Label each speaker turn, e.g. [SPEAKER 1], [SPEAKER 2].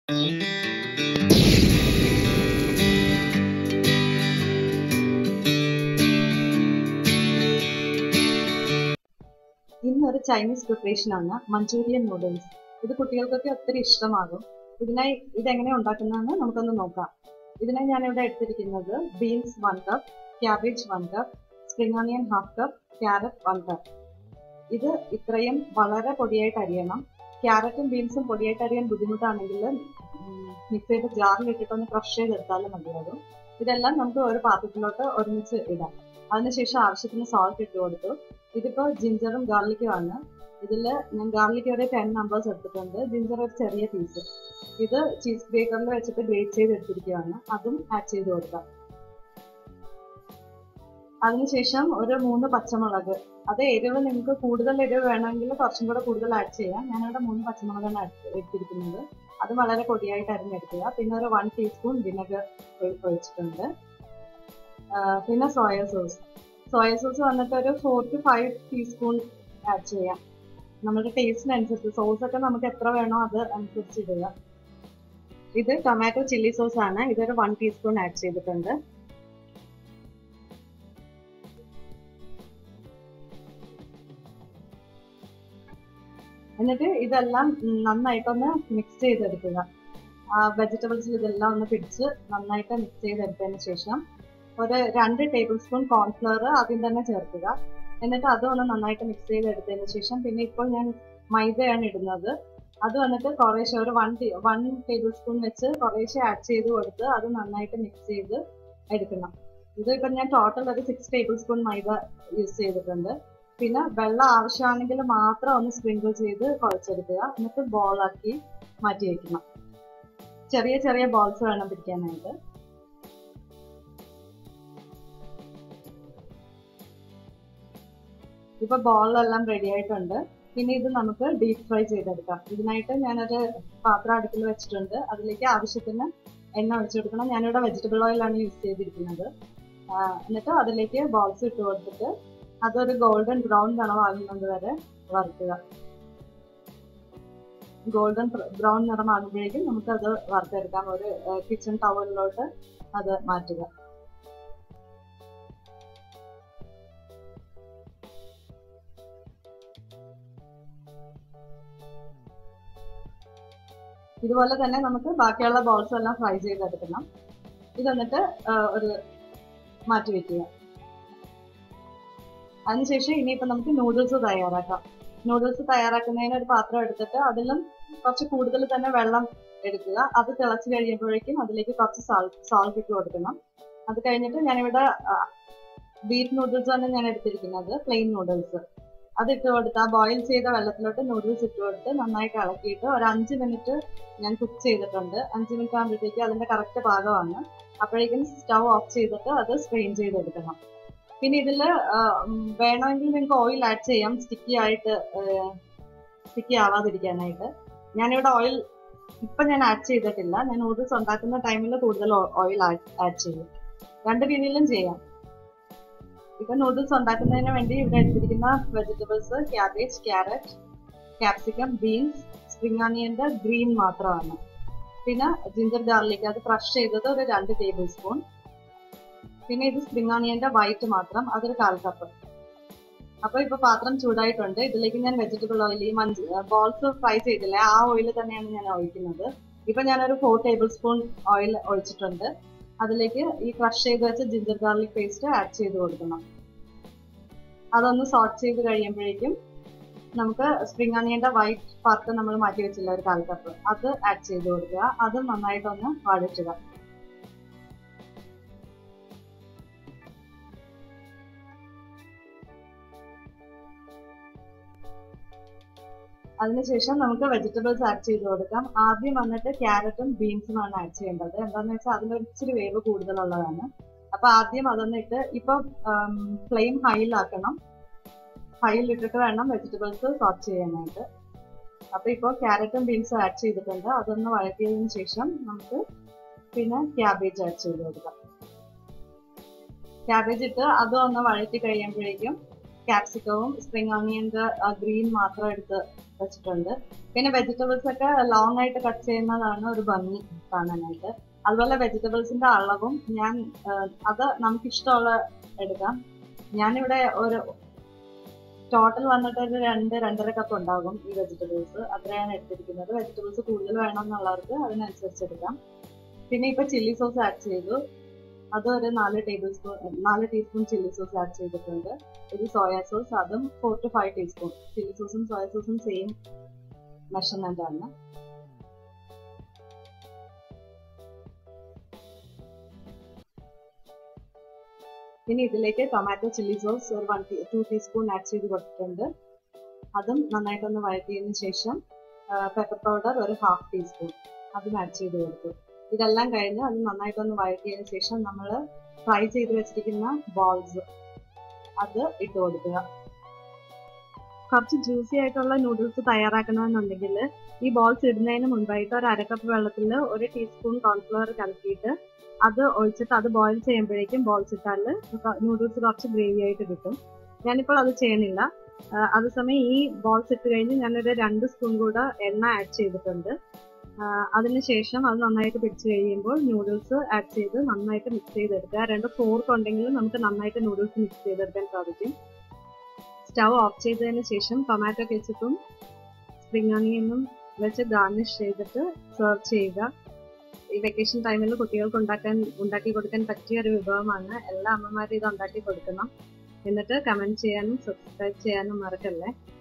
[SPEAKER 1] ഇന്നൊരു Chinese preparation ആണ് Manchurian noodles ഇത് കുട്ടികൾക്കൊക്കെ ഒത്തിരി ഇഷ്ടമാകും ഇതിനായി ഇതെങ്ങനെ ഉണ്ടാക്കുന്നതെന്ന് നമുക്കൊന്ന് നോക്കാം ഇതിനായി ഞാനിവിടെ എടുത്തിരിക്കുന്നത് beans one cup cabbage one cup spring onion half cup carrot one cup ഇത് ഇത്രയും വളരെ പൊടിയായിട്ട് അരിയണം ക്യാരറ്റും ബീൻസും പൊടിയായിട്ട് അരിയാൻ ബുദ്ധിമുട്ടാണെങ്കിൽ മിക്സിയുടെ ജാറിൽ ഇട്ടിട്ടൊന്ന് ക്രഷ് ചെയ്തെടുത്താലും മതിയാകും ഇതെല്ലാം നമുക്ക് ഒരു പാത്രത്തിലോട്ട് ഒരുമിച്ച് ഇടാം അതിനുശേഷം ആവശ്യത്തിന് സോൾട്ട് ഇട്ട് കൊടുത്തു ഇതിപ്പോ ജിഞ്ചറും ഗാർലിക്കും ആണ് ഇതിൽ ഞാൻ ഗാർലിക് ഒരു ടെൻ നമ്പേഴ്സ് എടുത്തിട്ടുണ്ട് ജിഞ്ചർ ഒരു ചെറിയ പീസ് ഇത് ചീസ് ഗ്രേറ്ററിൽ വെച്ചിട്ട് ഗ്രേറ്റ് ചെയ്ത് എടുത്തിരിക്കുകയാണ് അതും ആഡ് ചെയ്ത് കൊടുക്കാം അതിനുശേഷം ഒരു മൂന്ന് പച്ചമുളക് അത് എരിവ് നിങ്ങൾക്ക് കൂടുതൽ എരിവ് വേണമെങ്കിൽ കുറച്ചും കൂടെ കൂടുതൽ ആഡ് ചെയ്യാം ഞാനിവിടെ മൂന്ന് പച്ചമുളകാണ് എടുത്തിരിക്കുന്നത് അത് വളരെ പൊടിയായിട്ട് അരിഞ്ഞെടുക്കുക പിന്നെ ഒരു വൺ ടീസ്പൂൺ വിനെഗർ ഒഴിച്ചിട്ടുണ്ട് പിന്നെ സോയ സോസ് സോയ സോസ് വന്നിട്ട് ഒരു four to five teaspoon add ചെയ്യാം നമ്മുടെ ടേസ്റ്റിനനുസരിച്ച് സോസ് ഒക്കെ നമുക്ക് എത്ര വേണോ അത് അനുസരിച്ച് ഇടുക ഇത് ടൊമാറ്റോ ചില്ലി സോസ് ആണ് ഇതൊരു വൺ ടീസ്പൂൺ ആഡ് ചെയ്തിട്ടുണ്ട് എന്നിട്ട് ഇതെല്ലാം നന്നായിട്ടൊന്ന് മിക്സ് ചെയ്തെടുക്കുക വെജിറ്റബിൾസിൽ ഇതെല്ലാം ഒന്ന് പിടിച്ച് നന്നായിട്ട് മിക്സ് ചെയ്തെടുത്തതിന് ശേഷം ഒരു രണ്ട് ടേബിൾ സ്പൂൺ കോൺഫ്ലവർ ആദ്യം തന്നെ ചേർക്കുക എന്നിട്ട് അത് ഒന്ന് നന്നായിട്ട് മിക്സ് ചെയ്തെടുത്തതിന് ശേഷം പിന്നെ ഇപ്പോൾ ഞാൻ മൈദയാണ് ഇടുന്നത് അത് വന്നിട്ട് കുറേശ്ശെ ഒരു വൺ വൺ ടേബിൾ സ്പൂൺ വെച്ച് കുറേശ്ശെ ആഡ് ചെയ്ത് കൊടുത്ത് അത് നന്നായിട്ട് മിക്സ് ചെയ്ത് എടുക്കണം ഇത് ഇപ്പം ഞാൻ ടോട്ടൽ ഒരു six table spoon maida use ചെയ്തിട്ടുണ്ട് പിന്നെ വെള്ളം ആവശ്യമാണെങ്കിൽ മാത്രം ഒന്ന് സ്പ്രിങ്കിൾ ചെയ്ത് കുഴച്ചെടുക്കുക എന്നിട്ട് ബോളാക്കി മാറ്റി വയ്ക്കണം ചെറിയ ചെറിയ ബോൾസ് വേണം പിടിക്കാനായിട്ട് ഇപ്പൊ ബോളെല്ലാം റെഡി ആയിട്ടുണ്ട് ഇനി ഇത് നമുക്ക് ഡീപ് ഫ്രൈ ചെയ്തെടുക്കാം ഇതിനായിട്ട് ഞാനൊരു പാത്രം അടുപ്പിൽ വെച്ചിട്ടുണ്ട് അതിലേക്ക് ആവശ്യത്തിന് എണ്ണ ഒഴിച്ചു കൊടുക്കണം ഞാനിവിടെ വെജിറ്റബിൾ ഓയിലാണ് യൂസ് ചെയ്തിരിക്കുന്നത് എന്നിട്ട് അതിലേക്ക് ബോൾസ് ഇട്ട് കൊടുത്തിട്ട് അതൊരു ഗോൾഡൻ ബ്രൗൺ നിറമാകുന്നത് വരെ വറുക്കുക ഗോൾഡൻ ബ്രൗൺ നിറമാകുമ്പോഴേക്കും നമുക്ക് അത് വറുത്തെടുക്കാം ഒരു കിച്ചൺ ടവലിലോട്ട് അത് മാറ്റുക ഇതുപോലെ തന്നെ നമുക്ക് ബാക്കിയുള്ള ബോൾസ് എല്ലാം ഫ്രൈ ചെയ്തെടുക്കണം ഇത് എന്നിട്ട് ഒരു മാറ്റി വെക്കുക അതിനുശേഷം ഇനിയിപ്പോൾ നമുക്ക് നൂഡിൽസ് തയ്യാറാക്കാം നൂഡിൽസ് തയ്യാറാക്കുന്നതിന് ഒരു പാത്രം എടുത്തിട്ട് അതിലും കുറച്ച് കൂടുതൽ തന്നെ വെള്ളം എടുക്കുക അത് തിളച്ച് കഴിയുമ്പോഴേക്കും അതിലേക്ക് കുറച്ച് സോൾട്ട് ഇട്ട് കൊടുക്കണം അത് കഴിഞ്ഞിട്ട് ഞാനിവിടെ ബീറ്റ് നൂഡിൽസ് ആണ് ഞാൻ എടുത്തിരിക്കുന്നത് പ്ലെയിൻ നൂഡിൽസ് അത് ഇട്ട് കൊടുത്ത് ആ ബോയിൽ ചെയ്ത വെള്ളത്തിലോട്ട് നൂഡിൽസ് ഇട്ട് കൊടുത്ത് നന്നായിട്ട് ഇളക്കിയിട്ട് ഒരു അഞ്ച് മിനിറ്റ് ഞാൻ കുക്ക് ചെയ്തിട്ടുണ്ട് അഞ്ച് മിനിറ്റ് ആകുമ്പോഴത്തേക്ക് അതിന്റെ കറക്റ്റ് പാകമാണ് അപ്പോഴേക്കും സ്റ്റൗ ഓഫ് ചെയ്തിട്ട് അത് സ്ട്രെയിൻ ചെയ്തെടുക്കണം പിന്നെ ഇതിൽ വേണമെങ്കിൽ നിങ്ങൾക്ക് ഓയിൽ ആഡ് ചെയ്യാം സ്റ്റിക്കി ആയിട്ട് സ്റ്റിക്കി ആവാതിരിക്കാനായിട്ട് ഞാനിവിടെ ഓയിൽ ഇപ്പൊ ഞാൻ ആഡ് ചെയ്തിട്ടില്ല ഞാൻ നൂഡിൽസ് ഉണ്ടാക്കുന്ന ടൈമിൽ കൂടുതൽ ഓയിൽ ആഡ് ചെയ്യും രണ്ട് രീതിയിലും ചെയ്യാം ഇപ്പൊ നൂഡിൽസ് ഉണ്ടാക്കുന്നതിന് വേണ്ടി ഇവിടെ എടുത്തിരിക്കുന്ന vegetables cabbage carrot capsicum beans spring ഓണിയന്റെ ഗ്രീൻ മാത്രമാണ് പിന്നെ ജിഞ്ചർ ഗാർലിക് അത് ക്രഷ് ചെയ്തത് ഒരു രണ്ട് ടേബിൾ സ്പൂൺ പിന്നെ ഇത് സ്പ്രിംഗ് ഓണിയന്റെ വൈറ്റ് മാത്രം അതൊരു കാൽ കപ്പ് അപ്പൊ ഇപ്പൊ പാത്രം ചൂടായിട്ടുണ്ട് ഇതിലേക്ക് ഞാൻ വെജിറ്റബിൾ ഓയിൽ ഈ മഞ്ച് ബോൾസ് ഫ്രൈ ചെയ്തില്ലേ ആ ഓയിൽ തന്നെയാണ് ഞാൻ ഒഴിക്കുന്നത് ഇപ്പൊ ഞാനൊരു ഫോർ ടേബിൾ സ്പൂൺ ഓയിൽ ഒഴിച്ചിട്ടുണ്ട് അതിലേക്ക് ഈ ക്രഷ് ചെയ്ത് വെച്ച ജിഞ്ചർ ഗാർലിക് പേസ്റ്റ് ആഡ് ചെയ്ത് കൊടുക്കണം അതൊന്ന് സോട്ട് ചെയ്ത് കഴിയുമ്പോഴേക്കും നമുക്ക് സ്പ്രിംഗ് ഓണിയന്റെ വൈറ്റ് പാർട്ട് നമ്മൾ മാറ്റി വെച്ചില്ല ഒരു കാൽ കപ്പ് അത് ആഡ് ചെയ്ത് കൊടുക്കുക അത് നന്നായിട്ടൊന്ന് വഴറ്റുക അതിനുശേഷം നമുക്ക് വെജിറ്റബിൾസ് ആഡ് ചെയ്ത് കൊടുക്കാം ആദ്യം വന്നിട്ട് ക്യാരറ്റും ബീൻസും ആണ് ആഡ് ചെയ്യേണ്ടത് എന്താണെന്ന് വെച്ചാൽ അതിന് ഇച്ചിരി വേവ് കൂടുതലുള്ളതാണ് അപ്പൊ ആദ്യം അതൊന്ന് ഇട്ട് ഇപ്പൊ ഫ്ലെയിം ഹൈയിലാക്കണം ഹൈയിൽ ഇട്ടിട്ട് വേണം വെജിറ്റബിൾസ് സോട്ട് ചെയ്യാനായിട്ട് അപ്പൊ ഇപ്പോൾ ക്യാരറ്റും ബീൻസും ആഡ് ചെയ്തിട്ടുണ്ട് അതൊന്ന് വഴറ്റിയതിനു ശേഷം നമുക്ക് പിന്നെ ക്യാബേജ് ആഡ് ചെയ്ത് കൊടുക്കാം ക്യാബേജ് ഇട്ട് അതും ഒന്ന് വഴറ്റി കഴിയുമ്പോഴേക്കും ക്യാപ്സിക്കവും സ്പ്രിംഗ് ഓണിയന്റെ ഗ്രീൻ മാത്രം എടുത്ത് വെച്ചിട്ടുണ്ട് പിന്നെ വെജിറ്റബിൾസ് ഒക്കെ ലോങ് ആയിട്ട് കട്ട് ചെയ്യുന്നതാണ് ഒരു ഭംഗി കാണാനായിട്ട് അതുപോലെ വെജിറ്റബിൾസിന്റെ അളവും ഞാൻ ആ, അത് നമുക്ക് ഇഷ്ടമുള്ള എടുക്കാം ഞാനിവിടെ ഒരു ടോട്ടൽ വന്നിട്ട് ഒരു രണ്ട് രണ്ടര കപ്പ് ഉണ്ടാകും ഈ വെജിറ്റബിൾസ് അത്രയാണ് എടുത്തിരിക്കുന്നത് വെജിറ്റബിൾസ് കൂടുതൽ വേണം എന്നുള്ളവർക്ക് അതിനനുസരിച്ച് എടുക്കാം പിന്നെ ഇപ്പൊ ചില്ലി സോസ് ആഡ് ചെയ്തു അത് ഒരു നാല് ടേബിൾ സ്പൂൺ നാല് ടീസ്പൂൺ ചില്ലി സോസ് ആഡ് ചെയ്തിട്ടുണ്ട് ഇത് സോയാ സോസ് അതും four to five teaspoon chilli സോസും സോയാ സോസും സെയിം മെഷർമെന്റ് ആണ് പിന്നെ ഇതിലേക്ക് ടൊമാറ്റോ ചില്ലി സോസ് ഒരു വൺ ടു ടീസ്പൂൺ ആഡ് ചെയ്ത് കൊടുത്തിട്ടുണ്ട് അതും നന്നായിട്ടൊന്ന് വഴറ്റിയതിന് ശേഷം പെപ്പർ പൗഡർ ഒരു ഹാഫ് ടീസ്പൂൺ അതും ആഡ് ചെയ്ത് കൊടുത്തു ഇതെല്ലാം കഴിഞ്ഞ് അത് നന്നായിട്ടൊന്ന് വഴറ്റിയതിന് ശേഷം നമ്മൾ ഫ്രൈ ചെയ്ത് വെച്ചിരിക്കുന്ന ബോൾസ് അത് ഇട്ട് കൊടുക്കുക കുറച്ച് ജ്യൂസി ആയിട്ടുള്ള നൂഡിൽസ് തയ്യാറാക്കണമെന്നുണ്ടെങ്കിൽ ഈ ബോൾസ് ഇടുന്നതിന് മുൻപായിട്ട് ഒരു അരക്കപ്പ് വെള്ളത്തിൽ ഒരു ടീസ്പൂൺ കോൺഫ്ലവർ കലക്കിയിട്ട് അത് ഒഴിച്ചിട്ട് അത് ബോയിൽ ചെയ്യുമ്പോഴേക്കും ബോൾസ് ഇട്ടാൽ നൂഡിൽസ് കുറച്ച് ഗ്രേവി ആയിട്ട് കിട്ടും ഞാനിപ്പോൾ അത് ചെയ്യണില്ല ആ, അതേസമയം ഈ ബോൾസ് ഇട്ട് കഴിഞ്ഞ് ഞാനൊരു രണ്ട് സ്പൂൺ കൂടെ എണ്ണ ആഡ് ചെയ്തിട്ടുണ്ട് ആ, അതിനുശേഷം അത് നന്നായിട്ട് പിടിച്ച് കഴിയുമ്പോൾ നൂഡിൽസ് ആഡ് ചെയ്ത് നന്നായിട്ട് മിക്സ് ചെയ്തെടുക്കുക രണ്ട് ഫോർക്ക് ഉണ്ടെങ്കിൽ നമുക്ക് നന്നായിട്ട് നൂഡിൽസ് മിക്സ് ചെയ്തെടുക്കാൻ സാധിക്കും സ്റ്റൗ ഓഫ് ചെയ്തതിന് ശേഷം ടൊമാറ്റോ കെച്ചപ്പും സ്പ്രിംഗ് ഓണിയനും വെച്ച് ഗാർണിഷ് ചെയ്തിട്ട് സെർവ് ചെയ്യുക ഈ വെക്കേഷൻ ടൈമിൽ കുട്ടികൾക്ക് ഉണ്ടാക്കാൻ ഉണ്ടാക്കി കൊടുക്കാൻ പറ്റിയ ഒരു വിഭവമാണ് എല്ലാ അമ്മമാരും ഇത് ഉണ്ടാക്കി കൊടുക്കണം എന്നിട്ട് കമന്റ് ചെയ്യാനും സബ്സ്ക്രൈബ് ചെയ്യാനും മറക്കല്ലേ